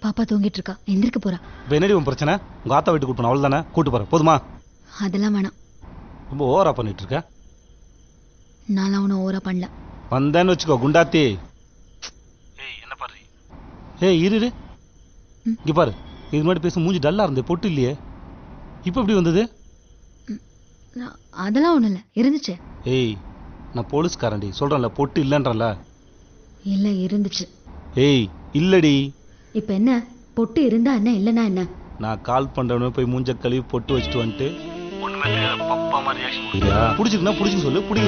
பாப்பா தூங்கிட்டு இருக்கா எந்திரிக்க போறா இப்போ என்னடி உன் பிரச்சனை உங்க ஆத்தா வீட்டுக்கு கூட்டு போன அவள் தானே கூட்டு போறேன் போதுமா அதெல்லாம் வேணாம் ரொம்ப ஓவரா பண்ணிட்டு இருக்க நான்லாம் ஒன்றும் ஓவரா பண்ணல வந்தேன்னு வச்சுக்கோ குண்டாத்தி ஏய் என்ன பாரு ஏய் இரு இரு. ம். இங்க பாரு இது முன்னாடி பேச மூஞ்சி டல்லா இருந்தே பொட்டு இல்லையே இப்போ எப்படி வந்தது நான் அதெல்லாம் ஒன்றும் இல்லை இருந்துச்சு ஏய் நான் போலீஸ்காரன்டி சொல்றேன்ல பொட்டு இல்லைன்றல இல்லை இருந்துச்சு ஏய் இல்லடி இப்போ என்ன பொட்டு இருந்தா என்ன இல்லைன்னா என்ன நான் கால் பண்றவனே போய் மூஞ்ச கழுவி பொட்டு வச்சுட்டு வந்துட்டு பிடிச்சிருக்குன்னா பிடிச்சின்னு சொல்லு பிடிங்க